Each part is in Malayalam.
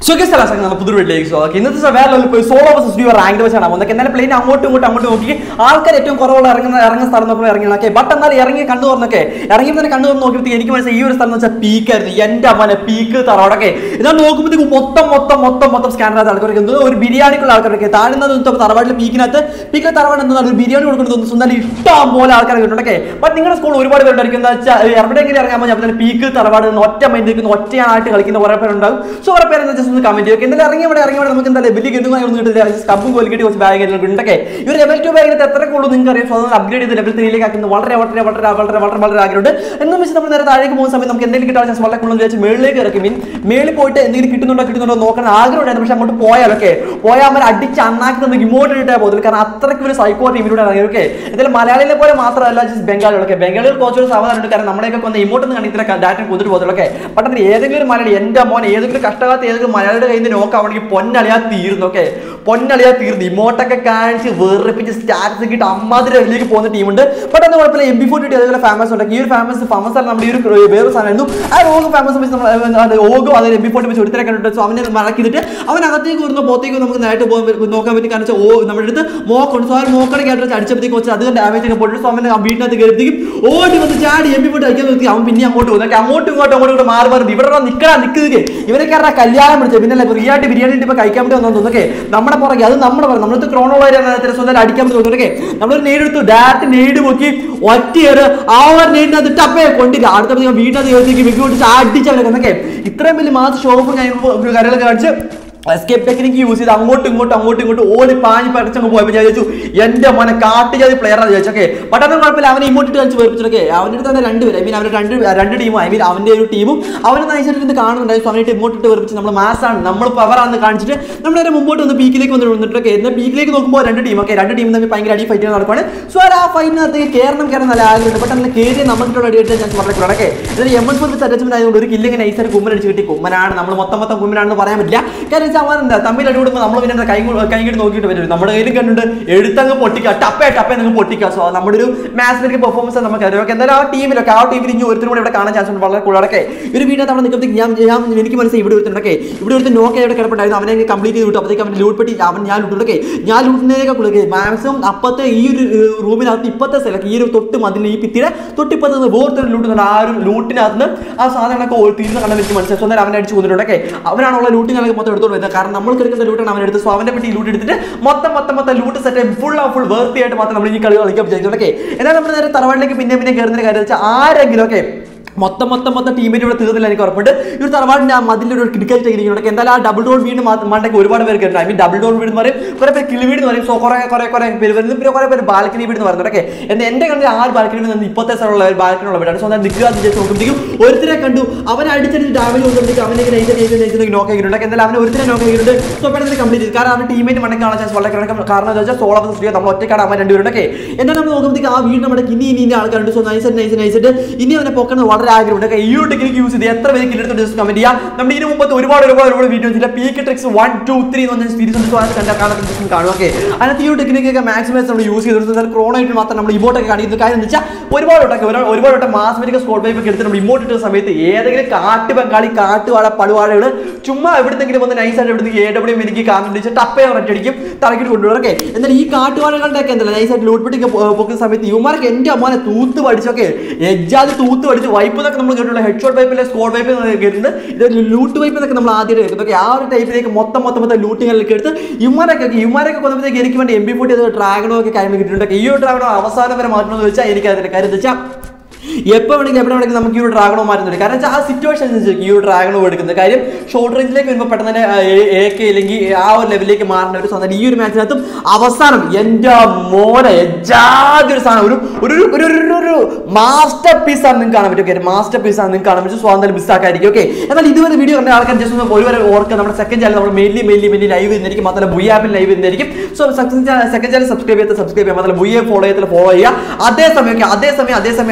സുഖസ്ഥല സംഘം പുതിയ വീട്ടിലേക്ക് സ്വാഗതം ഇന്നത്തെ ദിവസം വേറെ level പോയി സോളോ ബസ് ഡ്യൂ റാങ്ക് വെച്ചാണ് പോകുന്നത് എന്നാലും പ്ലെയിൻ അങ്ങോട്ടും ഇങ്ങോട്ടും അങ്ങോട്ടും നോക്കി ആൾക്കാർ ഏറ്റവും കുറവുള്ള ഇറങ്ങുന്ന ഇറങ്ങുന്ന സ്ഥലം നോക്കുമ്പോൾ ഇറങ്ങിയാണ് ഓക്കെ ബട്ട് എന്നാൽ ഇറങ്ങി കണ്ടു തുറന്നൊക്കെ ഇറങ്ങി തന്നെ കണ്ടു തുറന്ന് നോക്കിയപ്പോൾ എനിക്ക് മനസ്സിലായി ഈ ഒരു സ്ഥലം എന്ന് വെച്ചാൽ പീക്കായിരുന്നു എന്റെ അമ്മനെ പീക്ക് തറവാടൊക്കെ എന്നാൽ നോക്കുമ്പോഴത്തേക്ക് മൊത്തം മൊത്തം മൊത്തം മൊത്തം സ്കാനർ ആൾക്കാരൊക്കെ എന്തോ ഒരു ബിരിയാണിക്കുള്ള ആൾക്കാരൊക്കെ താഴ്ന്നത് തറവാട്ടിൽ പീക്കിനകത്ത് പീക്കിലെ തറവാട് എന്താ ഒരു ബിരിയാണി കൊടുക്കുന്നത് സ്വന്തം ഇഷ്ടം പോലെ ആൾക്കാരെ കിട്ടുണ്ടൊക്കെ ബട്ട് നിങ്ങളുടെ സ്കൂൾ ഒരുപാട് പേരുണ്ടായിരിക്കും എന്താ വെച്ചാൽ എവിടെയെങ്കിലും ഇറങ്ങാൻ ഞാൻ തന്നെ പീക്ക് തറവാട് നിന്ന് ഒറ്റ മൈൻഡ് നിൽക്കുന്ന ഒറ്റയായിട്ട് കളിക്കുന്ന കുറെ പേരുണ്ടാവും സോ കുറെ പേര് ജസ്റ്റ് ഒന്ന് കമന്റ് ചെയ്യുക എന്തായാലും ഇറങ്ങി ഇവിടെ ഇറങ്ങി ഇവിടെ നമുക്ക് എന്തായാലും വലിയ ഗണ്ടുമായി ഒന്നും കിട്ടില്ല കമ്പും കോലിക്കിട്ട് കുറച്ച് ബാഗ് ഉണ്ടൊക്കെ ഈ ഒരു ലെവൽ ടു ബാഗിനകത്ത് എത്ര കൂടുതൽ നിങ്ങൾക്ക് അറിയാം സ്വന്തം അപ്ഗ്രേഡ് ചെയ്ത് ലെവൽ ത്രീയിലേക്ക് ആക്കുന്നത് വളരെ വളരെ വളരെ വളരെ വളരെ വളരെ ആഗ്രഹമുണ്ട് എന്നും വെച്ച് നമ്മൾ നേരെ താഴേക്ക് പോകുന്ന സമയത്ത് നമുക്ക് എന്തെങ്കിലും കിട്ടാൻ ചാൻസ് വളരെ കൂടുതൽ വെച്ച് മേളിലേക്ക് ഇറക്കി മീൻ മേളിൽ പോയിട്ട് എന്തെങ്കിലും കിട്ടുന്നുണ്ടോ കിട്ടുന്നുണ്ടോ നോക്കാൻ ആഗ്രഹം ഉണ്ടായിരുന്നു പക്ഷെ അങ്ങോട്ട് പോയാലൊക്കെ പോയാൽ അവർ അടിച്ച് അണ്ണാക്കി നമുക്ക് ഇമോട്ട് ഇട്ടാൽ പോകുന്നത് കാരണം അത്രയ്ക്ക് ഒരു സൈക്കോ ടീമിലൂടെ ഇറങ്ങി ഓക്കെ എന്തായാലും മലയാളികളെ പോലെ മാത്രമല്ല ജസ്റ്റ് ബംഗാളികളൊക്കെ ബംഗാളികൾ കുറച്ചൊരു സാവധാനമുണ്ട് കാരണം നമ്മളെയൊക്കെ കൊന്ന ഇമോട്ട് ഒന്ന് കണ്ടിട്ട് ഡാറ്റ കൊണ്ടിട്ട് പോകുന്നുള്ളൂ പക്ഷേ അതിന് ഏതെങ്കിലും ഒരു മലയാളി എൻ്റെ മോൻ ഏതെങ്കിലും കഷ്ടകാലത്ത് ഏതെങ്കിലും മലയാളിയുടെ കയ്യിൽ നിന്ന് നോക്കാവണമെങ്കിൽ പൊന്നളിയാ തീർന്നു ഓക്കെ പൊന്നളിയാ തീർന്നു ഇമോട്ടൊക്കെ കാണിച്ച് വെറുപ്പിച്ച് സ്റ്റാറ്റസ് കിട്ടി അമ്മാതിരി അതിലേക്ക് പോകുന്ന ടീമുണ്ട് ബട്ട് അത് കുഴപ്പമില്ല എം ബി ഫോർട്ടി അതേപോലെ ഫേമസ് ഉണ്ട് ഈ ഒരു ഫേമസ് ഫേമസ് ആണ് നമ്മുടെ ഈ ഒരു വേറെ സാധനമായിരുന്നു ആ ഓഗ് ഫേമസ് വെച്ച് നമ്മൾ അത് ഓഗോ അതായത് എം ബി ഫോർട്ടി വെച്ച് ഒരുത്തരെ കണ്ടിട്ട് സോ അവനെ മറക്കിയിട്ട് അവൻ അകത്തേക്ക് വരുന്ന പുറത്തേക്ക് നമുക്ക് നേരിട്ട് പോകാൻ നോക്കാൻ പറ്റി കാരണം വെച്ചാൽ ഓ നമ്മുടെ അടുത്ത് മോക്കുണ്ട് സോ ആ മോക്കടെ കേട്ടിട്ട് അടിച്ചപ്പോഴത്തേക്ക് വെച്ച് അധികം ഡാമേജ് ഒക്കെ പോയിട്ട് സോ അവൻ വീട്ടിനകത്ത് കയറിത്തേക്കും ഓടി വന്ന് ചാടി എം ബി ഫോർട്ടി അടിക്കാൻ നിർത്തി അവൻ പിന്നെ അങ്ങോട്ട് പോകും എന്നിട്ട് അങ്ങോട്ടും ഇങ്ങോട്ടും അങ്ങോട്ടും ഇങ്ങോട്ട് മാറി മാറി ഇവിടെ നിൽക്കടാ നിൽക്കുക ഇവരൊക്കെ ആരുടെ കല്യാണം വിളിച്ചത് പിന്നെ ഫ്രീ ആയിട്ട് ബിരിയാണി ഇപ്പൊ കഴിക്കാൻ പറ്റുമോ തോന്നുന്നൊക്കെ നമ്മുടെ പുറകെ അത് നമ്മുടെ പുറകെ നമ്മളത് ക്രോണോ സ്വന്തം അടിക്കാൻ പറ്റും തോന്നുന്നൊക്കെ നമ്മളൊരു നേടെടുത്തു ഡയറക്റ്റ് നേട് നോക്കി ഒറ്റയേറ് ആ ഒരു നേടിനകത്ത് ടപ്പേ കൊണ്ടില്ല അടുത്ത വീട്ടിനകത്ത് ചോദിച്ചേക്ക് മിക്ക പൊട്ടിച്ച് അടിച്ചവരൊക്കെ ഇത്രയും വലിയ മാസം ഷോപ്പും കാര്യങ്ങൾ കാണിച്ച് എസ്കേപ്പ് ടെക്നിക്ക് യൂസ് ചെയ്ത് അങ്ങോട്ടും ഇങ്ങോട്ടും അങ്ങോട്ടും ഇങ്ങോട്ടും ഓടി പാഞ്ഞ് പഠിച്ചങ്ങ് പോയപ്പോൾ ഞാൻ ചോദിച്ചു എന്റെ മോനെ കാട്ടുജാതി പ്ലെയർ ആണ് ചോദിച്ചോക്കെ ബട്ട് അതൊന്നും കുഴപ്പമില്ല അവനെ ഇമോട്ടിട്ട് കളിച്ച് വേർപ്പിച്ചൊക്കെ അവൻ്റെ അടുത്ത് തന്നെ രണ്ടുപേരും ഐ മീൻ അവരുടെ രണ്ട് രണ്ട് ടീമും ഐ മീൻ അവൻ്റെ ഒരു ടീമും അവനെ നയിച്ചിട്ട് കാണുന്നുണ്ടായിരുന്നു അവനായിട്ട് ഇമോട്ടിട്ട് വേർപ്പിച്ച് നമ്മൾ മാസാണ് നമ്മൾ പവറാന്ന് കാണിച്ചിട്ട് നമ്മൾ നേരെ മുമ്പോട്ട് വന്ന് പീക്കിലേക്ക് വന്ന് വന്നിട്ടൊക്കെ എന്നാൽ പീക്കിലേക്ക് നോക്കുമ്പോൾ രണ്ട് ടീം ഒക്കെ രണ്ട് ടീം തമ്മിൽ ഭയങ്കര അടി ഫൈറ്റ് നടക്കുവാണ് സോ ആ ഫൈറ്റിനകത്ത് കയറണം കയറണം നല്ല ആഗ്രഹമുണ്ട് ബട്ട് അങ്ങനെ കയറി നമുക്കിട്ടുള്ള അടി എടുത്ത ചാൻസ് വളരെ കുറവൊക്കെ എന്നാൽ എം എസ് ഫോർ അറ്റാച്ച്മെന്റ് ആയതുകൊണ്ട് ഒരു കില്ലിങ്ങനെ നൈസായിട്ട് കുമ്മനടിച്ച് കിട്ടി കുമ്മനാണ് നമ്മൾ മൊത്തം മൊത്തം കുമ്മനാണെന്ന് പറയാൻ പറ്റില്ല കാരണം വെച്ചാൽ അവൻ എന്താ തമ്മിൽ അടി കൂടുമ്പോൾ നമ്മൾ പിന്നെ കൈ കൈ കിട്ടി നോക്കിയിട്ട് വരും നമ്മുടെ കയ്യിൽ കണ്ടിട്ട് എടുത്തങ്ങ് പൊട്ടിക്കുക ടപ്പേ ടപ്പേ നിങ്ങൾ പൊട്ടിക്കുക സോ നമ്മുടെ ഒരു മാച്ചിലേക്ക് പെർഫോമൻസ് നമുക്ക് അറിയാം എന്തായാലും ആ ടീമിലൊക്കെ ആ ടീമിൽ ഇനി ഒരുത്തരും കൂടെ ഇവിടെ കാണാൻ ചാൻസ് ഉണ്ട് വളരെ കൂടുതലൊക്കെ ഒരു വീടിനകത്ത് അവിടെ നിൽക്കുമ്പോഴത്തേക്ക് ഞാൻ ഞാൻ എനിക്ക് മനസ്സിലായി ഇവിടെ ഒരുത്തണ്ടൊക്കെ ഇവിടെ ഒരുത്തൻ നോക്കി അവിടെ കിടപ്പുണ്ടായിരുന്നു അവനെ കംപ്ലീറ്റ് ചെയ്ത് വിട്ടു അപ്പോഴത്തേക്ക് അവൻ ലൂട്ട് പെട്ടി അവൻ ഞാൻ ലൂട്ടൊക്കെ ഞാൻ ലൂട്ടിനേക്ക് കൊടുക്കുക മാക്സിമം അപ്പത്തെ ഈ ഒരു റൂമിനകത്ത് ഇപ്പത്തെ സ്ഥലം ഈ ഒരു തൊട്ട് മതിൽ ഈ ഭിത്തിയുടെ തൊട്ടിപ്പത്ത് നിന്ന് വേർത്തൊരു ലൂട്ടുന്നുണ്ട് ആ ഒരു ലൂട്ടിനകത്ത് നിന്ന് ആ സാധനങ്ങളൊക്കെ തീർന്ന് കണ്ട വെച്ച് മനസ്സിലായി സ്വന്തം അവനെ അടിച്ച് കൊന്നിട്ടുണ്ടൊക്കെ അവനാണുള്ള ലൂട്ടിങ്ങളൊക്കെ മൊത്തം എടുത്തോണ്ട് വരുന്നത് കാരണം നമ്മൾ എടുക്കുന്ന ലൂട്ടാണ് അവൻ എടുത്ത് സോ അവന്റെ പറ്റി ലൂട്ട് എടുത്തിട്ട് മൊത്തം മൊത്തം മൊത്തം ലൂട്ട് സെറ്റ് ഫുൾ ആ ഫുൾ വേർത്തി ആയിട്ട് മാത്രം നമ്മൾ ഈ കളി കളിക്കാൻ വിചാരിച്ചോണ്ടൊക്കെ എന്നാൽ നമ്മൾ നേരെ തറവാട്ടിലേക്ക് പിന്നെ പിന്നെ കയറുന്ന കാര്യം വെച്ചാൽ ആരെങ്കിലും ഒക്കെ മൊത്തം മൊത്തം മൊത്തം ടീമിന്റെ ഇവിടെ തീർന്നില്ല എനിക്ക് ഉറപ്പുണ്ട് ഈ ഒരു തറവാടിന്റെ ആ മതിന്റെ ഒരു ക്രിക്കറ്റ് ടെക്നിക്കുണ്ട് എന്തായാലും ആ ഡബിൾ ഡോൺ വീട് മണ്ടൊക്കെ ഒരുപാട് പേര് കയറുണ്ട് ഐ മീൻ ഡബിൾ ഡോൺ വീട് എന്ന് പറയും കുറെ പേര് കിളി വീട് എന്ന് പറയും സോ കുറെ കുറെ കുറെ പേര് വരുന്നു പിന്നെ കുറെ പേര് ബാൽക്കണി വീട് എന്ന് പറയുന്നത് ഓക്കെ എന്താ എന്റെ കണ്ടിൽ ആ ഒരു ബാൽക്കണി വീട് നിന്ന് ഇപ്പോഴത്തെ സ്ഥലമുള്ള ഒരു ബാൽക്കണി ഉള്ള വീടാണ് സോ എന്നാൽ നിൽക്കുക എന്ന് വിചാരിച്ച് നോക്കുമ്പോഴേക്കും ഒരുത്തരെ കണ്ടു അവൻ അടിച്ചടിച്ച് ഡാമേജ് കൊടുക്കുമ്പോഴേക്കും അവനെ നൈസ് നൈസ് നൈസ് നോക്ക് ആക്കിയിട്ടുണ്ട് എന്തായാലും അവനെ ഒരുത്തരെ നോക്ക് ആക്കിയിട്ടുണ്ട് സോ പെട്ടെന്ന് കംപ്ലീറ്റ് ചെയ്തു കാരണം അവൻ ടീമേറ്റ് മണ്ടൊക്കെ കാണാൻ ചാൻസ് വളരെ കുറവാണ്. കാരണം എന്താ വെച്ചാൽ സോളോ സ്റ്റുഡിയോ നമ്മൾ ഒറ്റക്കാട് അവൻ രണ്ടുപേരുണ്ടൊക്കെ എന്നാൽ നമ്മൾ നോക്കുമ്പോഴത്തേക്ക് ആ വീട് നമ്മുടെ ഇനി ഇനി ഇനി ആൾക്കാരുണ്ട് സോ നൈസ് നൈസ് നൈസായിട്ട് ഇനി അവനെ പൊക്കുന്നത് വളരെ ആഗ്രഹമുണ്ട് ഒക്കെ ഈ ഒരു ടെക്നിക്ക് യൂസ് ചെയ്ത് എത്ര പേര് കിട്ടുന്നുണ്ട് ജസ്റ്റ് കമന്റ് ചെയ്യാം നമ്മൾ ഇതിന് മുമ്പത്തെ ഒരുപാട് ഒരുപാട് ഒരുപാട് വീഡിയോസ് ഇല്ല peak tricks one two three എന്ന് പറഞ്ഞ സീരീസ് ഉണ്ട് സോ അത് കണ്ടാൽ കാണാൻ ജസ്റ്റ് കാണും ഓക്കെ അതിനകത്ത് ഈ ഒരു ടെക്നിക്ക് ഒക്കെ മാക്സിമൈസ് നമ്മൾ യൂസ് ചെയ്തിട്ട് ക്രോൺ ആയിട്ട് മാത്രം നമ്മൾ ഇമോട്ടൊക്കെ കാണിക്കുന്നത് കാര്യം എന്ന് വെച്ചാൽ ഒരുപാട് വട്ടമൊക്കെ ഒരുപാട് ഒരുപാട് വട്ടം മാസ്മരിക സ്കോഡ് വൈപ്പ് ഒക്കെ എടുത്ത് നമ്മൾ ഇമോട്ട് ഇട്ട സമയത്ത് ഏതെങ്കിലും കാട്ട് ബംഗാളി കാട്ടുവാഴ പടുവാഴകൾ ചുമ്മാ എവിടെന്നെങ്കിലും വന്ന് നൈസായിട്ട് എവിടുന്ന് എ ഡബ്ല്യൂ എനിക്ക് കാണിച്ച് ടപ്പേ ഒറ്റടിക്കും തലക്കിട്ട് കൊണ്ടുപോകും ഓക്കെ എന്നാൽ ഈ കാട്ടുവാഴകളുടെ ഒക്കെ എന്തല്ല നൈസായിട്ട് ലൂട്ട്പിട്ടിക്ക് പൊക്കുന്ന സമയത്ത് ഇവന്മാർക്ക് എൻ്റെ അമ്മാനെ തൂത്ത് പഠിച്ചൊക്കെ എജ്ജാത് തൂത്ത് പഠിച്ച് വൈപ്പ് എന്നൊക്കെ നമ്മൾ കേട്ടിട്ടുള്ള ഹെഡ് ഷോട്ട് വൈപ്പിലെ സ്കോഡ് വൈപ്പ് കേട്ടിട്ടുണ്ട് ഇത് ലൂട്ട് വൈപ്പ് എന്നൊക്കെ നമ്മൾ ആദ്യമായിട്ട് കേൾക്കുന്നത് ഓക്കെ ആ ഒരു ടൈപ്പിലേക്ക് മൊത്തം മൊത്തം മൊത്തം ലൂട്ടിങ്ങളിലേക്ക് എടുത്ത് ഇവന്മാരൊക്കെ ഇവന്മാരൊക്കെ കൊന്നപ്പോഴത്തേക്ക് എനിക്ക് വേണ്ടി എം ബി ഫോർട്ടി ഡ്രാഗണോ ഒക്കെ കാര്യം കിട്ടിയിട്ടുണ്ട് ഈ ഒരു ഡ്രാഗണോ അവസാനം വരെ മാറ്റണമെന്ന് വെച്ചാൽ എനിക്ക് അതിന്റെ കാര്യം എന്താ വെച്ചാൽ എപ്പോൾ വേണമെങ്കിലും എവിടെ വേണമെങ്കിലും നമുക്ക് ഈ ഒരു ഡ്രാഗണോ മാറ്റുന്നുണ്ട് കാരണം വെച്ചാൽ ആ സിറ്റുവേഷൻ അനുസരിച്ച് ഈ ഒരു ഡ്രാഗണോ എടുക്കുന്നത് കാര്യം ഷോർട്ട് റേഞ്ചിലേക്ക് വരുമ്പോൾ പെട്ടെന്ന് തന്നെ എ കെ അല്ലെങ്കിൽ ആ ഒരു ലെവലിലേക്ക് മാറുന്ന ഒരു സ്വന്തം ഈ ഒരു മാച്ചിനകത്തും അവസാനം എൻ്റെ മോനെ എജാതി ഒരു സാധനം ഒരു ഒരു ഒരു ഒരു ഒരു ഒരു മാസ്റ്റർ പീസ് ആണ് നിങ്ങൾക്ക് കാണാൻ പറ്റും ഓക്കെ മാസ്റ്റർ പീസ് ആണ് നിങ്ങൾക്ക് കാണാൻ പറ്റും സ്വാതന്ത്ര്യം മിസ്സാക്കായിരിക്കും ഓക്കെ എന്നാൽ ഇതുവരെ വീഡിയോ കണ്ട ആൾക്കാർ ജസ്റ്റ് ഒന്ന് ഒരുവരെ ഓർക്കുക നമ്മുടെ സെക്കൻഡ് ചാനൽ നമ്മൾ മെയിൻലി മെയിൻലി മെയിൻലി ലൈവ് ചെയ്യുന്നതായിരിക്കും മാത്രമല്ല ബുയ ആപ്പിൽ ലൈവ് ചെയ്യുന്നതായിരിക്കും so second channel second channel subscribe ചെയ്ത് സബ്സ്ക്രൈബ് ചെയ്യുക മാത്രമല്ല ബുയെ ഫോളോ ചെയ്ത് ഫോളോ ചെയ്യുക അതേസമയം ഒക്കെ അതേസമയം അതേസമയം അതേസമയം യു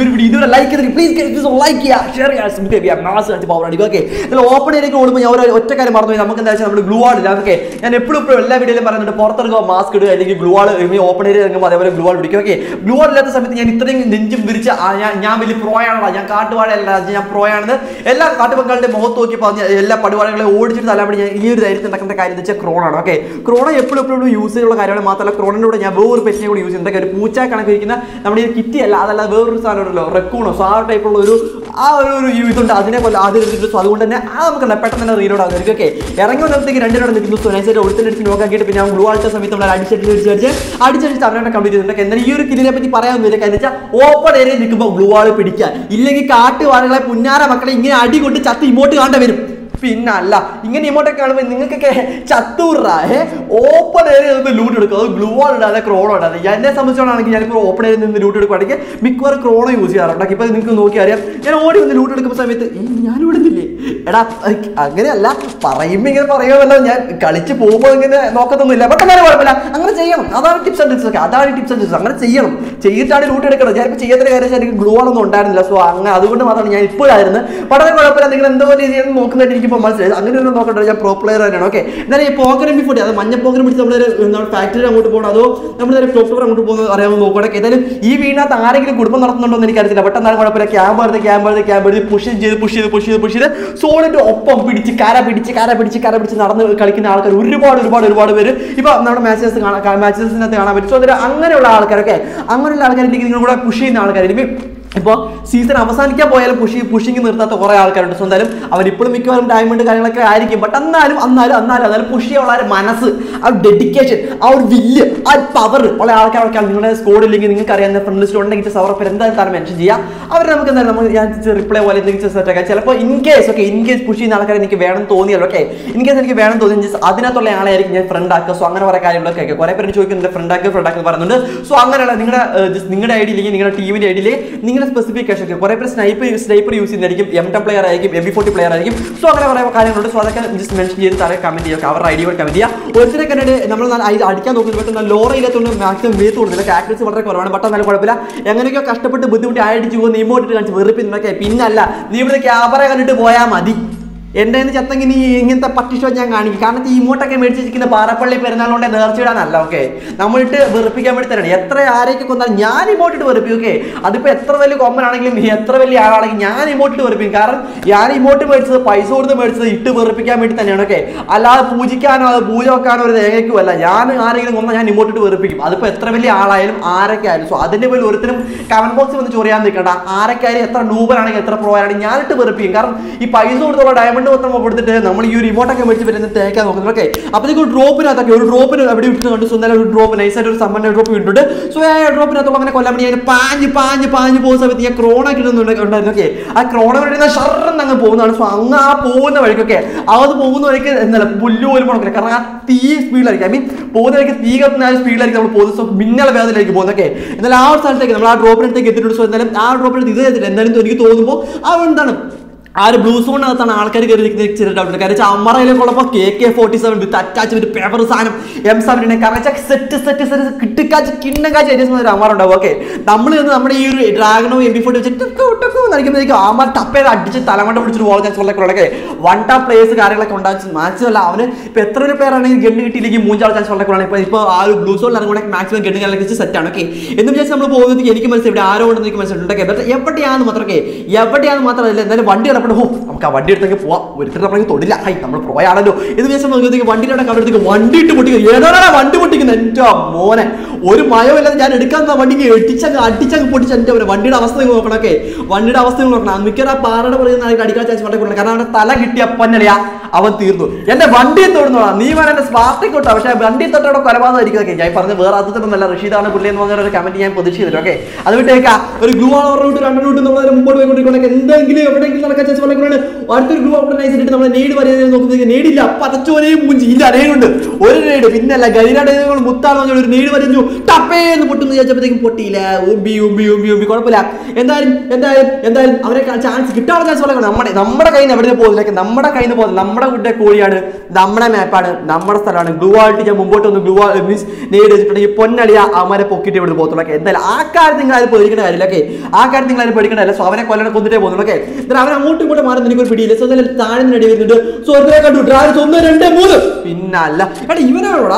ഒരു വീഡിയോ ഇതുവരെ ലൈക്ക് ചെയ്തിട്ട് പ്ലീസ് ലൈക്ക് ചെയ്യുക ഷെയർ ചെയ്യുക മാസ് അടിച്ച് പവർ അടിക്കുക ഓക്കെ ഇതിൽ ഓപ്പൺ ഏരിയക്ക് ഓടുമ്പോൾ ഞാൻ ഒരു ഒറ്റ കാര്യം മറന്നു പോയി. നമുക്ക് എന്താ വെച്ചാൽ നമ്മൾ ഗ്ലൂ ആൾ ഇല്ല ഓക്കെ ഞാൻ എപ്പോഴും എപ്പോഴും എല്ലാ വീഡിയോയിലും പറയുന്നുണ്ട് പുറത്തിറങ്ങുക മാസ്ക് ഇടുക അല്ലെങ്കിൽ ഗ്ലൂ ആൾ ഓപ്പൺ ഏരിയ ഇറങ്ങുമ്പോൾ അതേപോലെ ഗ്ലൂ ആൾ പിടിക്കുക ഓക്കെ ഗ്ലൂ ആൾ ഇല്ലാത്ത സമയത്ത് ഞാൻ ഇത്രയും നെഞ്ചും വിരിച്ച് ആ, ഞാൻ ഞാൻ വലിയ പ്രോയാണല്ലോ ഞാൻ കാട്ടുവാഴയല്ല ഞാൻ പ്രോയാണെന്ന് എല്ലാ കാട്ടുപങ്കാളുടെ മുഖത്ത് നോക്കി പറഞ്ഞ എല്ലാ പടുവാഴകളെ ഓടിച്ചിട്ട് തല്ലാൻ ഞാൻ ഈ ഒരു ധൈര്യത്തിൽ നടക്കുന്ന കാര്യം എന്ന് വെച്ചാൽ ക്രോണാണ് ഓക്കെ ക്രോണ എപ്പോഴും എപ്പോഴും യൂസ് ചെയ്യുന്ന കാര്യമാണ് മാത്രമല്ല ക്രോണിൻ്റെ കൂടെ ഞാൻ വേറൊരു പെറ്റിനെ കൂടി യൂസ് ചെയ്യുന്നത് ഒരു പൂച്ച കണക്ക് ഇരിക്കുന്ന നമ്മുടെ ഈ കിറ്റി അല്ല അതല്ല വേറൊരു സാധനം ഉണ്ടല്ലോ റെക്കൂണോ സോ ആ ടൈപ്പുള്ള ഒരു ആ ഒരു ഒരു ഇതുണ്ട് അതിനെ പോലെ ആദ്യം എടുത്തിട്ട് സോ അതുകൊണ്ട് തന്നെ ആ നമുക്ക് എന്താ പെട്ടെന്ന് തന്നെ റീലോഡ് ആകുമായിരിക്കും ഓക്കെ ഇറങ്ങി വന്നപ്പോഴത്തേക്ക് രണ്ടിനോട് നിൽക്കുന്നു സോ നൈസായിട്ട് ഒരുത്തിനടിച്ച് നോക്കാക്കിയിട്ട് പിന്നെ ഞാൻ ഗ്ലൂ ആൾട്ട സമയത്ത് നമ്മൾ അടിച്ചടിച്ച് അടിച്ചടിച്ച് അടിച്ചടിച്ച് അവനെ കംപ്ലീറ്റ് ചെയ്തിട്ടുണ്ട് എന്നാൽ ഈ ഒരു കില്ലിനെ പറ്റി പറയാമെന്നില്ല കാരണം വെച്ചാൽ ഓപ്പൺ ഏരിയ നിൽക്കുമ്പോൾ ഗ്ലൂ ആൾ പിടിക്കാൻ ഇല്ലെങ്കിൽ കാട്ടുവാഴകളെ പുന്നാര മക്കളെ ഇങ്ങനെ അടി കൊണ്ട് ചത്ത് ഇങ്ങോട്ട് കാണേണ്ടി വരും പിന്നല്ല ഇങ്ങനെ ഇമോട്ടൊക്കെ കാണുമ്പോൾ നിങ്ങൾക്കൊക്കെ ചത്തൂറ ഏ ഓപ്പൺ ഏരിയ നിന്ന് ലൂട്ട് എടുക്കും അത് ഗ്ലൂ വാൾ ഇടാതെ ക്രോണോ ഇടാതെ എന്നെ സംബന്ധിച്ചോളാണെങ്കിൽ ഞാനിപ്പോൾ ഓപ്പൺ ഏരിയ നിന്ന് ലൂട്ട് എടുക്കുകയാണെങ്കിൽ മിക്കവാറും ക്രോണോ യൂസ് ചെയ്യാറുണ്ട് ഇപ്പം നിങ്ങൾക്ക് നോക്കി അറിയാം ഞാൻ ഓടി വന്ന് ലൂട്ട് എടുക്കുന്ന സമയത്ത് "ഏയ്, ഞാൻ ഇടുന്നില്ലേ എടാ ഐ, അങ്ങനെയല്ല പറയുമ്പോൾ ഇങ്ങനെ പറയുമല്ലോ ഞാൻ കളിച്ച് പോകുമ്പോൾ ഇങ്ങനെ നോക്കത്തൊന്നുമില്ല ബട്ട് അങ്ങനെ കുഴപ്പമില്ല അങ്ങനെ ചെയ്യണം അതാണ് ടിപ്സ് ആൻഡ് ടിപ്സ് ഒക്കെ അതാണ് ടിപ്സ് ആൻഡ് ടിപ്സ് അങ്ങനെ ചെയ്യണം ചെയ്തിട്ടാണ് ലൂട്ട് എടുക്കണം ഞാനിപ്പോൾ ചെയ്യാത്ത കാര്യം വെച്ചാൽ എനിക്ക് ഗ്ലൂ ആളൊന്നും ഉണ്ടായിരുന്നില്ല സോ അങ്ങനെ അതുകൊണ്ട് മാത്രമാണ് ഞാൻ ഇപ്പോഴായിരുന്നു വളരെ കുഴപ്പമില്ല നിങ്ങൾ എന്തോ രീതിയിൽ നോക്കുന്നതായിട്ട് എനിക്കിപ്പോൾ മനസ്സിലായി അങ്ങനെ ഒന്നും നോക്കണ്ട ഞാൻ പ്രോ പ്ലെയർ തന്നെയാണ് ഓക്കെ എന്നാലും ഈ പോകരം ബിഫോട്ടി അത് മഞ്ഞ പോകരം പിടിച്ച് നമ്മൾ നമ്മുടെ ഫാക്ടറി അങ്ങോട്ട് പോകണം അതോ നമ്മൾ നേരെ ടോപ്പ് അങ്ങോട്ട് പോകുന്നത് അറിയാമെന്ന് നോക്കുകയാണെങ്കിൽ ഏതായാലും ഈ വീടിനകത്ത് ആരെങ്കിലും കുടുംബം നടത്തുന്നുണ്ടോ എന്ന് എനിക്കറിയില്ല ബട്ട് എന്നാലും കുഴപ്പമില്ല ക്യാമ്പ് എടുത്ത് ക്യാമ്പ് എടുത്ത് ക്യാമ്പ് എടുത്ത് പുഷ് ചെയ്ത് പുഷ് ചെയ്ത് പുഷ് ചെയ്ത് പുഷ് ചെയ്ത് സോളിന്റെ ഒപ്പം പിടിച്ച് കര പിടിച്ച് കര പിടിച്ച് കര പിടിച്ച് നടന്ന് കളിക്കുന്ന ആൾക്കാർ ഒരുപാട് ഒരുപാട് ഒരുപാട് പേര് ഇപ്പൊ നമ്മുടെ മാച്ചസ് കാണാൻ മാച്ചസിനകത്ത് കാണാൻ പറ്റും സോ അതിൽ അങ്ങനെയുള്ള ആൾക്കാരൊക്കെ അങ്ങനെയുള്ള ആൾക്കാരിലേക്ക് നിങ്ങൾ കൂടെ പുഷ് ചെയ്യുന്ന ആൾക്കാർ ഇപ്പോൾ സീസൺ അവസാനിക്കാൻ പോയാലും പുഷി പുഷിങ് നിർത്താത്ത കുറേ ആൾക്കാരുണ്ട് സോ എന്തായാലും അവരിപ്പോഴും മിക്കവാറും ഡയമണ്ട് കാര്യങ്ങളൊക്കെ ആയിരിക്കും ബട്ട് എന്നാലും എന്നാലും എന്നാലും എന്നാലും പുഷ് ചെയ്യാനുള്ള ആ ഒരു മനസ്സ് ആ ഒരു ഡെഡിക്കേഷൻ ആ ഒരു വില്ല് ആ പവർ ഉള്ള ആൾക്കാരൊക്കെ നിങ്ങളുടെ സ്കോഡില്ലെങ്കിൽ നിങ്ങൾക്ക് അറിയാവുന്ന ഫ്രണ്ട് ലിസ്റ്റ് ഉണ്ടെങ്കിൽ സവർ പേര് എന്തായാലും താരം മെൻഷൻ ചെയ്യുക അവർ നമുക്ക് എന്തായാലും നമ്മൾ ഞാൻ റിപ്ലൈ പോലെ എന്തെങ്കിലും സെറ്റ് ആക്കാം ചിലപ്പോൾ in case okay in case push ചെയ്യുന്ന ആൾക്കാരെ എനിക്ക് വേണം തോന്നിയല്ലോ ഓക്കെ ഇൻ കേസ് എനിക്ക് വേണം തോന്നി just അതിനകത്തുള്ള ആളായിരിക്കും ഞാൻ ഫ്രണ്ട് ആക്കുക സോ അങ്ങനെ കുറേ കാര്യങ്ങളൊക്കെ ഒക്കെ കുറേ പേര് ചോദിക്കുന്നുണ്ട് ഫ്രണ്ട് ആക്കുക ഫ്രണ്ട് ആക്കുക പറയുന്നുണ്ട് സോ അങ്ങനെയുള്ള നിങ്ങളുടെ ജസ്റ്റ് നിങ്ങളുടെ ഐഡിയിൽ നിങ്ങളുടെ ടീമിന്റെ ഐഡിയിൽ നിങ്ങളുടെ സ്പെസിഫിക്കേഷൻ ഒക്കെ കുറേ പേര് സ്നൈപ്പർ സ്നൈപ്പർ യൂസ് ചെയ്യുന്നതായിരിക്കും എം ടെൻ പ്ലെയർ ആയിരിക്കും എം ബി ഫോർട്ടി പ്ലെയർ ആയിരിക്കും സോ അങ്ങനെ കുറേ കാര്യങ്ങളുണ്ട് സോ അതൊക്കെ ജസ്റ്റ് മെൻഷൻ ചെയ്ത് താഴെ കമന്റ് ചെയ്യുക അവരുടെ ഐഡിയ കൂടെ കമന്റ് ചെയ്യുക ഒരുത്തിനെ കണ്ടിട്ട് നമ്മൾ നല്ല ഇത് അടിക്കാൻ നോക്കുന്നത് പെട്ടെന്ന് ലോറ ഇല്ലാത്തതുകൊണ്ട് മാക്സിമം വേത്ത് കൊടുത്തില്ല ആക്ടേഴ്സ് വളരെ കുറവാണ് ബട്ട് എന്നാലും കുഴപ്പമില്ല എങ്ങനെയൊക്കെ കഷ്ടപ്പെട്ട് ബുദ്ധിമുട്ടി അടിച്ചു പോകുന്ന ഇമോട്ടിട്ട് കാണിച്ച് വെറുപ്പിന്നൊക്കെ പിന്നല്ല നീ ഇവിടെ ക്യാമറ കണ്ടിട്ട് പോയാൽ മതി എൻ്റെ കയ്യിൽ ചത്തെങ്കിൽ നീ ഇങ്ങനത്തെ പട്ടി ഷോ ഞാൻ കാണിക്കും കാരണം ഈ ഇമോട്ടൊക്കെ മേടിച്ച് വെച്ചിരിക്കുന്ന പാറപ്പള്ളി പെരുന്നാളുകൊണ്ട് നേർച്ചയിടാനല്ല ഓക്കെ നമ്മളിട്ട് വെറുപ്പിക്കാൻ വേണ്ടി തരണം എത്ര ആരെയൊക്കെ കൊന്നാലും ഞാൻ ഇമോട്ടിട്ട് വെറുപ്പിക്കും ഓക്കെ അതിപ്പോൾ എത്ര വലിയ കൊമ്പനാണെങ്കിലും നീ എത്ര വലിയ ആളാണെങ്കിലും ഞാൻ ഇമോട്ടിട്ട് വെറുപ്പിക്കും കാരണം ഞാൻ ഇമോട്ട് മേടിച്ചത് പൈസ കൊടുത്ത് മേടിച്ചത് ഇട്ട് വെറുപ്പിക്കാൻ വേണ്ടി തന്നെയാണ് ഓക്കെ അല്ലാതെ പൂജിക്കാനോ അത് പൂജ വെക്കാനോ ഒരു തേങ്ങയ്ക്കും അല്ല ഞാൻ ആരെങ്കിലും കൊന്നാൽ ഞാൻ ഇമോട്ടിട്ട് വെറുപ്പിക്കും അതിപ്പോൾ എത്ര വലിയ ആളായാലും ആരൊക്കെ ആയാലും സോ അതിൻ്റെ പേരിൽ ഒരുത്തരും കമന്റ് ബോക്സിൽ വന്ന് ചൊറിയാൻ നിൽക്കണ്ട ആരൊക്കെ ആയാലും എത്ര നൂബനാണെങ്കിൽ എത്ര പ്രോ ആണെങ്കിൽ ഞാനിട്ട് വെറുപ്പിക്കും കാരണം ഈ പൈസ കൊടുത്തുള്ള ഡയമണ്ട് മൊത്തം കൊടുത്തിട്ട് നമ്മൾ ഈ ഒരു ഇമോട്ടൊക്കെ മേടിച്ച് പറ്റുന്ന തേക്കാൻ നോക്കുന്നത് ഓക്കെ അപ്പോഴത്തേക്ക് ഒരു ഡ്രോപ്പിനകത്തൊക്കെ ഒരു ഡ്രോപ്പിന് എവിടെ ഇട്ട് കണ്ടു സോ എന്നാലും ഒരു ഡ്രോപ്പ് നൈസായിട്ട് ഒരു സമ്മന്റെ ഡ്രോപ്പ് ഇട്ടിട്ടുണ്ട് സോ ആ ഡ്രോപ്പിനകത്തുള്ള അങ്ങനെ കൊല്ലാൻ വേണ്ടി ഞാൻ പാഞ്ഞ് പാഞ്ഞ് പാഞ്ഞ് പോകുന്ന സമയത്ത് ഞാൻ ക്രോണ കിട്ടുന്നുണ്ട് ഉണ്ടായിരുന്നു ഓക്കെ ആ ക്രോണ വേണ്ടി ഷർന്ന് അങ്ങ് പോകുന്നതാണ് സോ അങ്ങ് ആ പോകുന്ന വഴിക്കൊക്കെ അത് പോകുന്ന വഴിക്ക് എന്നല്ല പുല്ല് പോലും മുടക്കില്ല കാരണം ആ തീ സ്പീഡിലായിരിക്കും ഐ മീൻ പോകുന്ന വഴിക്ക് തീ കത്തുന്ന ആ സ്പീഡിലായിരിക്കും നമ്മൾ പോകുന്നത് സോ മിന്നല വേദനയിലേക്ക് പോകുന്നത് ഓക്കെ എന്നാൽ ആ ഒരു സ്ഥലത്തേക്ക് നമ്മൾ ആ ഡ്രോപ്പിനടുത്തേക്ക് എത്തിയിട്ടുണ്ട് സോ എന്തായാലും ആ ഡ്രോപ്പിനടുത്ത് ഇത് ചെയ്തില്ല എന്തായാലും എനിക്ക് തോന്നുമ്പോൾ ആ എന്താണ് ആ ഒരു ബ്ലൂ സോണിനകത്താണ് ആൾക്കാർ കയറി നിൽക്കുന്ന ചെറിയ ഡൗട്ട് കാരണം വെച്ചാൽ അമ്മറയിലേക്ക് ഉള്ളപ്പോൾ K K forty seven with attach with paper സാധനം എം സെവൻ കാരണം വെച്ചാൽ സെറ്റ് സെറ്റ് സെറ്റ് കിട്ടിക്കാച്ച് കിണ്ണക്കാച്ച് ഏരിയസ് ഒരു അമ്മ ഉണ്ടാവും ഓക്കെ നമ്മൾ ചെന്ന് നമ്മുടെ ഈ ഒരു ഡ്രാഗണോ എം ബി ഫോർട്ടി വെച്ച് ടുക്കു ടുക്കു നടിക്കുമ്പോഴേക്കും അമ്മ ടപ്പേത് അടിച്ച് തലമണ്ട പിടിച്ചിട്ട് പോകാൻ ചാൻസ് ഉള്ളൊക്കെ വൺ ടാപ്പ് പ്ലേയേഴ്സ് കാര്യങ്ങളൊക്കെ ഉണ്ടാകും മാക്സിമം അവന് ഇപ്പൊ എത്ര ഒരു പ്ലെയർ ആണെങ്കിൽ ഗണ്ണ് കിട്ടിയില്ലെങ്കിൽ മൂഞ്ചാൾ ചാൻസ് ഉള്ളൊക്കെ ഇപ്പൊ ഇപ്പൊ ആ ഒരു ബ്ലൂ സോണിൽ ഇറങ്ങുമ്പോൾ മാക്സിമം ഗണ്ണ് കാര്യങ്ങളൊക്കെ സെറ്റ് ആണ് ഓക്കെ എന്ന് വിചാരിച്ച് നമ്മൾ പോകുന്നത് എനിക്ക് മനസ്സിലായി ഇവിടെ ആരോ ഉണ്ടെന്ന് എനിക്ക് മനസ്സിലുണ്ട് ഓക്കെ ബട്ട് എവിടെയാണെന്ന് മാത്രമേ എവിടെയാണെന്ന് മാത്രമല്ല എന്തായാലും വണ്ടി കിടപ്പുണ്ട് ഹോ നമുക്ക് ആ വണ്ടി എടുത്തേക്ക് പോവാം ഒരിക്കലും നമ്മളെ തൊടില്ല ഹൈ നമ്മൾ പോയാണല്ലോ എന്ന് വിചാരിച്ച് നോക്കുമ്പോഴത്തേക്ക് വണ്ടിയുടെ കവറെടുത്തേക്ക് വണ്ടി ഇട്ട് പൊട്ടിക്കുക ഏതാണ് വണ്ടി പൊട്ടിക്കുന്നത് എൻ്റെ മോനെ ഒരു മയമില്ലാതെ ഞാൻ എടുക്കാൻ വണ്ടിക്ക് എട്ടിച്ചങ്ങ് അടിച്ചങ്ങ് പൊട്ടിച്ച് എൻ്റെ ഒരു വണ്ടിയുടെ അവസ്ഥ നിങ്ങൾ നോക്കണം ഓക്കെ വണ്ടിയുടെ അവസ്ഥ നിങ്ങൾ നോക്കണം മിക്കവാറും ആ പാറയുടെ പറയുന്ന ആൾക്ക് അടിക്കാൻ ചാൻസ് വളരെ കൂടുതലാണ് കാരണം അവന്റെ തല കിട്ടിയ പന്നലയാ അവൻ തീർന്നു എന്റെ വണ്ടിയെ തൊടുന്നോളാ നീ വേണം എന്റെ സ്മാർട്ടിൽ തൊട്ടാ പക്ഷെ വണ്ടി തൊട്ടോടെ കൊലപാതകമായിരിക്കും ഞാൻ പറഞ്ഞ വേറെ അർത്ഥത്തിലൊന്നല്ല റഷീദാണ് പുള്ളി എന്ന് പറഞ്ഞ ഒരു കമന്റ് ഞാൻ പ്രതീക്ഷിച്ചില്ല ഓക്കെ അത് വിട്ടേക്കാം ഒരു ഗ്ലൂ ആവർ റൂട്ട് രണ്ട് റൂട്ട് നമ്മൾ മുമ്പോട്ട് പോയിക്കൊണ്ടിരിക്കണമെങ്കിൽ എന്തെങ്കിലും എവിടെയെങ്കിലും നടക്കാൻ ചാൻസ് വളരെ കൂടുതലാണ് അടുത്തൊരു ഗ്ലൂ ഔട്ട് നൈസ് ഇട്ട് നമ്മൾ നേട് പറയാൻ നോക്കുമ്പോൾ നേടില്ല പതച്ചോനെയും മൂഞ്ചി ഇല്ല നേടുണ്ട് ഒരു നേട് പിന്നല്ല ഗൈനാട് മുത്താന്ന് പറഞ്ഞ ഒരു നേട് വരഞ്ഞു ടപ്പേന്ന് പൊട്ടുന്നു വിചാരിച്ചപ്പോഴത്തേക്കും പൊട്ടിയില്ല ഉമ്പി ഉമ്പി ഉമ്പി ഉമ്പി കുഴപ്പമില്ല എന്തായാലും എന്തായാലും എന്തായാലും അവരെ ചാൻസ് കിട്ടാനുള്ള ചാൻസ് വളരെ നമ്മുടെ നമ്മുടെ കയ്യിൽ നിന്ന് എവിടെ പോകുന്നില്ല നമ്മുടെ കയ്യിൽ നിന്ന് പോകുന്നത് നമ്മുടെ കുട്ടിയെ കോഴിയാണ് നമ്മുടെ മാപ്പാണ് നമ്മുടെ സ്ഥലമാണ് ഗ്ലൂ ആയിട്ട് ഞാൻ മുമ്പോട്ട് ഒന്ന് ഗ്ലൂ മീൻസ് നേടി വെച്ചിട്ടുണ്ടെങ്കിൽ പൊന്നളിയ അവന്മാരെ പൊക്കിട്ട് ഇവിടെ പോകത്തുള്ളൂ ഓക്കെ എന്തായാലും ആ കാര്യം നിങ്ങൾ ആരും പേടിക്കേണ്ട കാര്യമില്ല ഓക്കെ ആ കാര്യം നിങ്ങൾ ആരും പേടിക്കേണ്ട കാര്യമില്ല സോ അവനെ കൊല്ലനെ കൊന്നിട്ടേ പോകുന്നുള്ളൂ ഓക്കെ എന്നാൽ അവൻ അങ്ങോട്ടും ഇങ്ങോട്ടും മാറുന്ന എനിക്കൊരു പിടിയില്ല സോ എന്തായാലും താഴെ നിന്ന് അടി വരുന്നുണ്ട് സോ ഒരുത്തരെ കണ്ടു ഡ്രാഗൻസ് ഒന്ന് രണ്ട് മൂന്ന് പിന്നല്ല എടാ ഇവനാണോടാ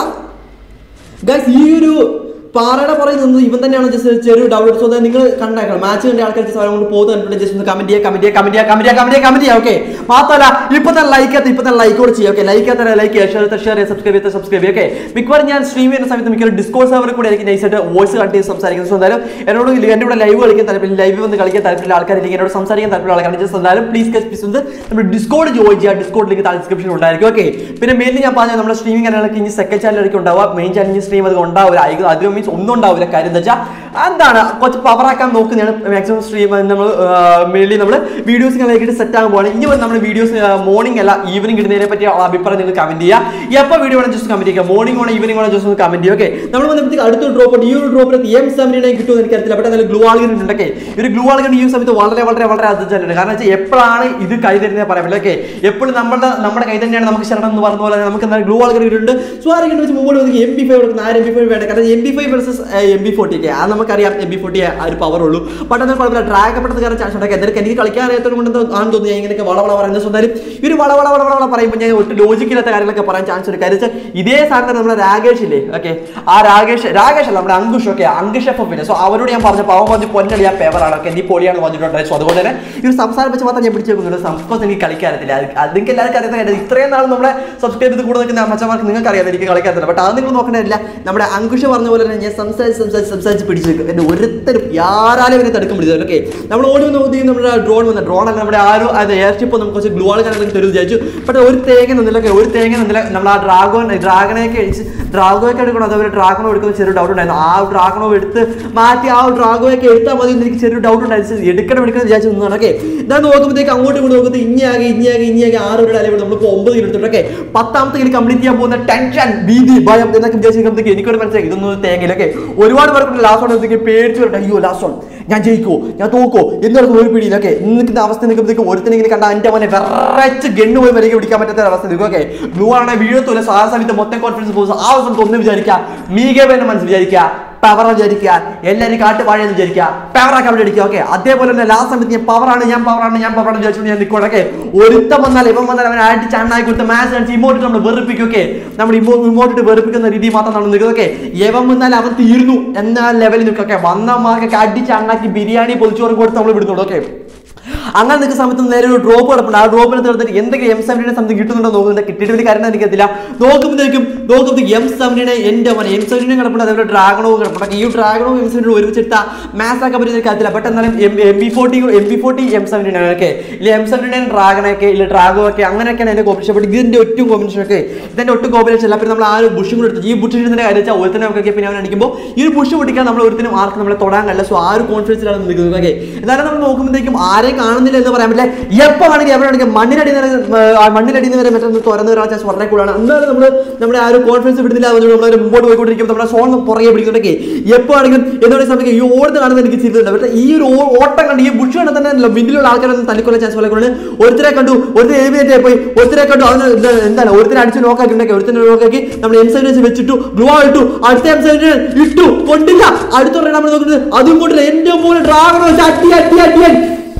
ഗൈസ് ഈ ഒരു പാറയുടെ പുറകിൽ നിന്ന് ഇവൻ തന്നെയാണ് ജസ്റ്റ് ചെറിയ ഡൗട്ട് സോ നിങ്ങൾ കണ്ടേക്കണം മാച്ച് കണ്ട ആൾക്കാർ ജസ്റ്റ് അവരെ കൊണ്ട് പോകുന്നുണ്ട് ജസ്റ്റ് ഒന്ന് കമന്റ് ചെയ്യുക കമന്റ് ചെയ്യുക കമന്റ് ചെയ്യുക കമന്റ് ചെയ്യുക കമന്റ് ചെയ്യുക കമന്റ് ചെയ്യുക ഓക്കെ മാത്രമല്ല ഇപ്പൊ തന്നെ ലൈക്ക് ആത്ത ഇപ്പൊ തന്നെ ലൈക്ക് കൂടെ ചെയ്യുക ഓക്കെ ലൈക്ക് ആത്ത ലൈക്ക് ചെയ്യുക ഷെയർ ഷെയർ ചെയ്യുക സബ്സ്ക്രൈബ് ചെയ്യുക സബ്സ്ക്രൈബ് ചെയ്യുക ഓക്കെ മിക്കവാറും ഞാൻ സ്ട്രീം ചെയ്യുന്ന സമയത്ത് മിക്കവാറും ഡിസ്കോഡ് സെർവറിൽ കൂടെ ആയിരിക്കും നൈസായിട്ട് വോയിസ് കണ്ട് ചെയ്ത് സംസാരിക്കുന്നത് സോ എന്തായാലും എന്നോട് എൻ്റെ കൂടെ ലൈവ് കളിക്കാൻ താല്പര്യം ലൈവ് വന്ന് കളിക്കാൻ താല്പര്യമുള്ള ആൾക്കാരില്ലെങ്കിൽ എന്നോട് സംസാരിക്കാൻ താല്പര്യമുള്ള ആൾക്കാർ ജസ്റ്റ് എന്തായാലും പ്ലീസ് പ്ലീസ് ഒന്ന് നമ്മുടെ ഡിസ്കോഡ് ജോയിൻ ചെയ്യുക ഡിസ്കോഡ് ലിങ്ക് താഴെ ഡിസ്ക്രിപ്ഷൻ ഉണ്ടായിരിക്കും ഓക്കെ പിന്നെ മെയിൻലി ഞാൻ പറഞ്ഞ നമ്മുടെ സ്ട്രീമിംഗ് ചാനലൊക്കെ ഇനി സെക്കൻഡ് ചാനലിലേക്ക് ഉണ്ടാവുക മെയിൻ ചാനലിൽ സ്ട്രീം അത് ഉണ്ടാവില്ല അധികം അധികം മീൻസ് ഒന്നും ഉണ്ടാവില്ല കാര്യം എന്താ വെച്ചാൽ എന്താണ് കുറച്ച് പവറാക്കാൻ നോക്കുന്നതാണ് മാക്സിമം സ്ട്രീം നമ്മൾ മെയിൻലി നമ്മൾ വീഡിയോസ് കളിയാക്കിയിട്ട് സെറ്റ് ആകാൻ പോവാണ് ഇനി നമ്മൾ വീഡിയോസ് മോർണിംഗ് അല്ല ഈവനിങ് ഇടുന്നതിനെ പറ്റി അഭിപ്രായം നിങ്ങൾ കമന്റ് ചെയ്യുക എപ്പോൾ വീഡിയോ വേണം ജസ്റ്റ് കമന്റ് ചെയ്യുക മോർണിംഗ് വേണം ഈവനിംഗ് വേണം ജസ്റ്റ് ഒന്ന് കമന്റ് ചെയ്യുക ഓക്കെ നമ്മൾ വന്നപ്പോഴത്തേക്ക് അടുത്തൊരു ഡ്രോപ്പ് ഈ ഒരു ഡ്രോപ്പിന് എം സെവൻറ്റി നയൻ കിട്ടുമെന്ന് എനിക്കറിയില്ല ബട്ട് അതിൽ ഗ്ലൂ ആളുകൾ ഉണ്ടൊക്കെ ഒരു ഗ്ലൂ ആളുകൾ ഈ ഒരു സമയത്ത് വളരെ വളരെ വളരെ അധികം കാരണം വെച്ചാൽ എപ്പോഴാണ് ഇത് കൈ തരുന്നത് പറയാൻ പറ്റില്ല ഓക്കെ എപ്പോഴും നമ്മുടെ നമ്മുടെ കൈ തന്നെയാണ് നമുക്ക് ശരണം എന്ന് പറഞ്ഞ പോലെ നമുക്ക് എന്താ ഗ്ലൂ ആളുകൾ ഇട്ടുണ്ട് സോ ആരെങ്കിലും വെച്ച് മുമ്പോട്ട് വന്ന് എം ബി ഫൈവ് കൊടുക്കുന്ന ആര് എം ബി ഫൈവ് വേണ്ട കാരണം M B five versus M B forty ഒക്കെ അത് നമുക്കറിയാം എം ബി ഫോർട്ടി ആ ഒരു പവർ ഉള്ളൂ ബട്ട് എന്നാൽ കുഴപ്പമില്ല ഡ്രാഗ് പെട്ടെന്ന് കയറാൻ ചാൻസ് ഉണ്ടാക്കി എന്തായാലും എനിക്ക് കളിക്കാൻ അറിയാത്തത് കൊണ്ട് എന്തോ ആണെന്ന് തോന്നി ഞാൻ ഇങ്ങനെയൊക്കെ വള വള പറയുന്നത് സോ എന്തായാലും ഈ ഒരു വള വള വള വള പറയുമ്പോൾ ഞാൻ ഒട്ടും ലോജിക്കില്ലാത്ത കാര്യങ്ങളൊക്കെ പറയാൻ ചാൻസ് ഉണ്ട് കാര്യം വെച്ചാൽ ഇതേ സാധനം തന്നെ നമ്മുടെ രാകേഷ് ഇല്ലേ ഓക്കെ ആ രാകേഷ് രാകേഷ് അല്ല നമ്മുടെ അങ്കുഷ് ഒക്കെ അങ്കുഷ് എഫ് പിന്നെ സോ അവരോട് ഞാൻ പറഞ്ഞപ്പോൾ അവൻ പറഞ്ഞ് പൊന്നളി ആ പേപ്പറാണ് ഒക്കെ നീ പൊളിയാണ് പറഞ്ഞിട്ടുണ്ട് സോ അതുകൊണ്ട് തന്നെ ഈ ഒരു സംസാരം വെച്ച് മാത്രം ഞാൻ പിടിച്ചു വെക്കുന്നുണ്ട് സംസ്കൃതം എനിക്ക് കളിക്കാൻ അറിയത്തില്ല അത് അത് നിങ്ങൾക്ക് എല്ലാവർക്കും അറിയാത്ത കാര്യം ഇത്രയും നാൾ നമ്മളെ സബ്സ്ക്രൈബ് ചെയ്ത് കൂടെ നിൽക്കുന്ന അമ്മച്ചമാർക്ക് നിങ്ങൾക്ക് അറിയാം എനിക്ക് കളിക്കാറില്ല ബട്ട് അത് നിങ്ങൾ നോക്കേണ്ടതില്ല നമ്മുടെ അങ്കുഷ് പറഞ്ഞ പോലെ തന്നെ ഞാൻ സംസാരിച്ച് സംസാരിച്ച് സംസാരിച്ച് പിടിച്ചു വെക്കും എൻ്റെ ഒരുത്തരും യാരാലും എന്നെ തടുക്കം പിടിച്ചത് ഓക്കെ നമ്മൾ ഓടി വന്ന് നോക്കി നമ്മുടെ ഡ്രോൺ വന്ന ഡ്രോൺ അല്ല നമ്മുടെ ആ ഒരു അത് എയർഷിപ്പ് നമുക്ക് കുറച്ച് ഗ്ലൂ ആൾ കാരണം തരും വിചാരിച്ചു ബട്ട് ഒരു തേങ്ങ നിന്നില്ല okay, ഒരു തേങ്ങ നിന്നില്ല നമ്മൾ ആ ഡ്രാഗോൺ ഡ്രാഗണയൊക്കെ അടിച്ച് ഡ്രാഗോയൊക്കെ എടുക്കണം അതേപോലെ ഡ്രാഗണോ എടുക്കുന്ന ചെറിയ ഡൗട്ട് ഉണ്ടായിരുന്നു ആ ഡ്രാഗണോ എടുത്ത് മാറ്റി ആ ഡ്രാഗോയൊക്കെ എടുത്താൽ മതി എന്ന് എനിക്ക് ചെറിയ ഡൗട്ട് ഉണ്ടായിരുന്നു എടുക്കണം എടുക്കണം വിചാരിച്ചു നിന്നാണ് ഓക്കെ ഇതാ നോക്കുമ്പോഴത്തേക്ക് അങ്ങോട്ടും ഇങ്ങോട്ട് നോക്കുമ്പോൾ ഇനിയാകെ ഇനിയാകെ ഇനിയാകെ ആറ് ഒരു ഡയലോഗ് നമ്മളിപ്പോൾ ഒമ്പത് കിലോ എടുത്തിട്ട് ഓക്കെ പത്താമത്തെ കിലോ കംപ്ലീറ്റ് ചെയ്യാൻ പോകുന്ന ടെൻഷൻ ഭീതി ഭയം എന്നൊക്കെ വിചാരിക്കുമ്പോഴത്തേക്ക് എനിക്കൊരു മനസ്സിലായി ഇതൊന്നും തേങ്ങയിലൊക്കെ ഒരുപാട് പേർക്ക് ലാസ്റ്റ് ആണ് പേടിച്ചു വരട്ടെ അയ്യോ ലാസ്റ്റ് ആണ് ഞാൻ ജയിക്കോ ഞാൻ തോക്കോ എന്നൊക്കെ ഒരു പിടിയിലൊക്കെ നിൽക്കുന്ന അവസ്ഥ നിൽക്കുമ്പോഴത്തേക്ക് ഒരുത്തനെ ഇങ്ങനെ കണ്ട എൻ്റെ മോനെ വിറച്ച് ഗണ്ണ് പോയി വരിക പിടിക്കാൻ പറ്റാത്ത ഒരു അവസ്ഥ നിൽക്കും ഓക്കെ ബ്ലൂ ആണെങ്കിൽ വീഴത്തൂല ആ സമയത്ത് മൊത്തം കോൺഫിഡൻസ് പോകും ആ സമയത്ത് ഒന്ന് വിചാരിക്കുക മീകെ എന്നെ മനസ്സിൽ വിചാരിക്കുക പവർ വിചാരിക്കുക എല്ലാവരും കാട്ട് വാഴയെന്ന് വിചാരിക്കുക പവറാക്കാൻ വേണ്ടി അടിക്കുക ഓക്കെ അതേപോലെ തന്നെ ലാസ്റ്റ് സമയത്ത് ഞാൻ പവറാണ് ഞാൻ പവറാണ് ഞാൻ പവറാണ് വിചാരിച്ചു ഞാൻ നിൽക്കോടൊക്കെ ഒരുത്തം വന്നാൽ ഇവൻ വന്നാൽ അവൻ അടിച്ച് അണ്ണായി കൊടുത്ത് മാച്ച് കളിച്ച് ഇമോട്ട് നമ്മൾ വെറുപ്പിക്കും ഓക്കെ നമ്മൾ ഇമോട്ടിട്ട് വെറുപ്പിക്കുന്ന രീതി മാത്രം നമ്മൾ നിൽക്കുക ഓക്കെ യവൻ വന്നാൽ അവൻ തീർന്നു എന്ന ലെവലിൽ നിൽക്കുക ഓക്കെ വന്ന മാർക്കൊക്കെ അടിച്ച് അണ്ണാക്കി ബിരിയാണി പൊതിച്ചോറ് കൊടുത്ത് നമ്മൾ വിടുന്നുള്ളൂ ഓക്കെ അങ്ങനെ നിൽക്കുന്ന സമയത്ത് നേരെ ഒരു ഡ്രോപ്പ് കിടപ്പുണ്ട് ആ ഡ്രോപ്പിനെ തീർത്തിട്ട് എന്തെങ്കിലും എം സെവൻറ്റിനെ സംതിങ് കിട്ടുന്നുണ്ടോ നോക്കുന്നുണ്ട് കിട്ടിയിട്ട് വലിയ കാര്യം എനിക്കത്തില്ല നോക്കുമ്പോഴത്തേക്കും നോക്കുമ്പോഴത്തേക്ക് എം സെവൻറ്റിനെ എൻ്റെ മോനെ എം സെവൻറ്റിനെ കിടപ്പുണ്ട് അതേപോലെ ഡ്രാഗണോ കിടപ്പുണ്ട് ഈ ഡ്രാഗണോ എം സെവൻറ്റിനും ഒരുമിച്ചെടുത്ത മാച്ച് ആക്കാൻ പറ്റുന്ന കാര്യത്തില്ല ബട്ട് എന്നാലും M M B forty M B forty M സെവൻറ്റിനെ ഒക്കെ ഇല്ല എം സെവൻറ്റിനെ ഡ്രാഗണൊക്കെ ഇല്ല ഡ്രാഗോ ഒക്കെ അങ്ങനെയൊക്കെയാണ് എൻ്റെ കോമ്പിനേഷൻ ബട്ട് ഇതിൻ്റെ ഒറ്റ കോമ്പിനേഷൻ ഒക്കെ ഇതിൻ്റെ ഒട്ടും കോമ്പിനേഷൻ അല്ല പിന്നെ നമ്മൾ ആ ഒരു ബുഷും കൂടെ എടുത്തു ഈ ബുഷ് ഇടുന്നതിൻ്റെ കാര്യം വെച്ചാൽ ഒരുത്തനെ ഒക്കെ പിന്നെ അവൻ അടിക്കുമ്പോൾ ഈ ഒരു ബുഷ് പൊട്ടിക്കാൻ നമ്മൾ ഒരുത്തിനും ആർക്കും നമ്മളെ തൊടാൻ കഴിയില്ല സോ ആ ഒരു കോൺഫിഡൻസിലാണ് നിൽക്കുന്നത് ഓക്കെ എന്നാലും നമ്മൾ നോക്കുമ്പോഴത്തേക്കും ആരെയും കാണുന്നില്ല എന്ന് പറയാൻ പറ്റില്ല എപ്പോൾ ആണെങ്കിൽ എവിടെയാണെങ്കിൽ മണ്ണിനടി മണ്ണിനടി വരെ മറ്റൊന്ന് തുറന്നു വരാൻ ചാൻസ് വളരെ കൂടുതലാണ് എന്നാലും നമ്മൾ നമ്മുടെ ആ ഒരു കോൺഫിഡൻസ് വിടുന്നില്ല അതുകൊണ്ട് നമ്മൾ ഒരു മുമ്പോട്ട് പോയിക്കൊണ്ടിരിക്കും നമ്മുടെ സോൺ പുറകെ പിടിക്കുന്നുണ്ടെങ്കിൽ എപ്പോൾ ആണെങ്കിലും എന്നോട് സമയത്ത് ഈ ഓടുന്ന കാണുന്നത് എനിക്ക് ചിരിതുണ്ട് പക്ഷേ ഈ ഒരു ഓ- ഓട്ടം കണ്ട് ഈ ബുഷ് കണ്ട് തന്നെ മിന്നിലുള്ള ആൾക്കാരൊന്നും തല്ലിക്കൊല്ലാൻ ചാൻസ് വളരെ കൂടുതൽ ഒരുത്തരെ കണ്ടു ഒരുത്തരെ എലിമിനേറ്റ് പോയി ഒരുത്തരെ കണ്ടു അതിന് എന്താ- എന്താണ് ഒരുത്തരെ അടിച്ച് നോക്കാക്കി ഉണ്ടെങ്കിൽ ഒരുത്തരെ നോക്കാക്കി നമ്മൾ എം സൈഡ് വെച്ചിട്ടു ഗ്ലൂ ഇട്ടു അടുത്ത എം സൈഡ് ഇട്ടു കൊണ്ടില്ല അടുത്ത നമ്മൾ നോക്കുന്നത് അതും കൊണ്ടില്ല എന്റെ മോനെ ഡ്രാഗൺ വെച്ച് അട്ടി അട്ടി അട്ടി അടി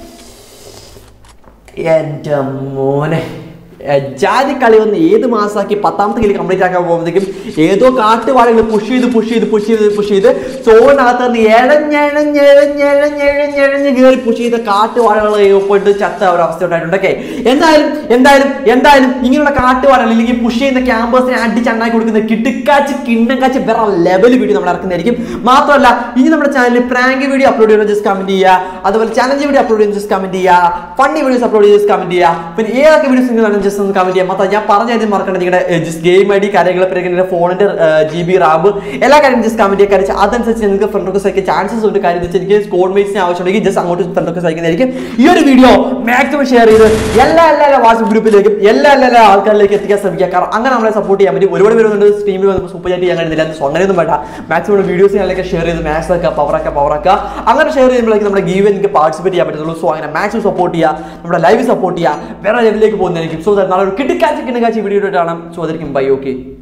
എന്റെ മോനെ എ, ജാതി കളി വന്ന് ഏത് മാസാക്കി പത്താമത്തെ കളി കംപ്ലീറ്റ് ആക്കാൻ പോകുമ്പോഴത്തേക്കും ഏതോ കാട്ടുവാഴകൾ പുഷ് ചെയ്ത് പുഷ് ചെയ്ത് പുഷ് ചെയ്ത് പുഷ് ചെയ്ത് ചോറിനകത്ത് നിന്ന് എഴഞ്ഞെഴഞ്ഞെഴഞ്ഞെഴഞ്ഞെഴഞ്ഞെഴഞ്ഞ് കയറി പുഷ് ചെയ്ത കാട്ടുവാഴകൾ പോയിട്ട് ചത്ത ഒരു അവസ്ഥ ഉണ്ടായിട്ടുണ്ട് ഓക്കെ എന്തായാലും എന്തായാലും എന്തായാലും ഇങ്ങനെയുള്ള കാട്ടുവാഴകൾ അല്ലെങ്കിൽ പുഷ് ചെയ്യുന്ന ക്യാമ്പസിനെ അടിച്ചണ്ടാക്കി കൊടുക്കുന്ന കിടുക്കാച്ച് കിണ്ണം കാച്ച് വേറെ ലെവൽ വീഡിയോ നമ്മൾ ഇറക്കുന്നതായിരിക്കും മാത്രമല്ല ഇനി നമ്മുടെ ചാനലിൽ പ്രാങ്ക് വീഡിയോ അപ്ലോഡ് ചെയ്യുന്ന ജസ്റ്റ് കമന്റ് ചെയ്യുക അതുപോലെ ചലഞ്ച് വീഡിയോ അപ്ലോഡ് ചെയ്യുന്ന ജസ്റ്റ് കമന്റ് ചെയ്യുക ഫണ്ണി വീഡിയോസ് അപ്ലോഡ് ചെയ്ത് കമന്റ് ചെയ്യുക പിന്നെ ഏതൊക്കെ വീഡിയോസ് നിങ്ങൾ ജസ്റ്റ് ഒന്ന് കമന്റ് ചെയ്യുക മാത്രം ഞാൻ പറഞ്ഞ കാര്യം മറക്കണ്ട നിങ്ങളുടെ ജസ്റ്റ് ഗെയിം ഐ ഡി കാര്യങ്ങൾ പിന്നെ ഫോണിന്റെ ജി ബി റാം എല്ലാ കാര്യം ജസ്റ്റ് കമന്റ് ചെയ്യുക കാര്യം അതനുസരിച്ച് വെച്ചാൽ നിങ്ങൾക്ക് ഫ്രണ്ട് റിക്വസ്റ്റ് അയക്കാൻ ചാൻസസ് ഉണ്ട് കാര്യം എന്ന് വെച്ചാൽ എനിക്ക് സ്കോഡ് മേറ്റ്സിന് ആവശ്യമുണ്ടെങ്കിൽ ജസ്റ്റ് അങ്ങോട്ട് ഫ്രണ്ട് റിക്വസ്റ്റ് അയക്കുന്നതായിരിക്കും ഈ ഒരു വീഡിയോ മാക്സിമം ഷെയർ ചെയ്ത് എല്ലാ എല്ലാ എല്ലാ വാട്സ്ആപ്പ് ഗ്രൂപ്പിലേക്കും എല്ലാ എല്ലാ എല്ലാ ആൾക്കാരിലേക്ക് എത്തിക്കാൻ ശ്രമിക്കുക കാരണം അങ്ങനെ നമ്മളെ സപ്പോർട്ട് ചെയ്യാൻ പറ്റും ഒരുപാട് പേര് വന്നിട്ട് സ്ട്രീമിൽ വന്നപ്പോൾ സൂപ്പർ ചാറ്റ് ചെയ്യാൻ കഴിയുന്നില്ല സോ അങ്ങനെയൊന്നും വേണ്ട മാക്സിമം വീഡിയോസ് ഞാനൊക്കെ ഷെയർ ചെയ്ത് മാക്സ് ആക്കുക പവറാക്കുക പവറാക്കുക അങ്ങനെ ഷെയർ ചെയ്യുമ്പോഴേക്കും നമ്മുടെ ഗീവ് എനിക്ക് പാർട്ടിസിപ്പേറ്റ് ചെയ്യാൻ പറ്റുള്ളൂ സോ അങ്ങനെ മാക്സിമം സപ്പോർട്ട് ചെയ്യുക നമ്മുടെ ലൈവ് സപ്പോർട്ട് ചെയ്യുക വേറെ ലെവലിലേക്ക് പോകുന്നതായിരിക്കും സോ നാളെ ഒരു കിട്ടിക്കാച്ച് കിട്ടുകാച്ച് വീഡിയോ കാണാം സോ അതായിരിക്കും ബൈ ഓക്കെ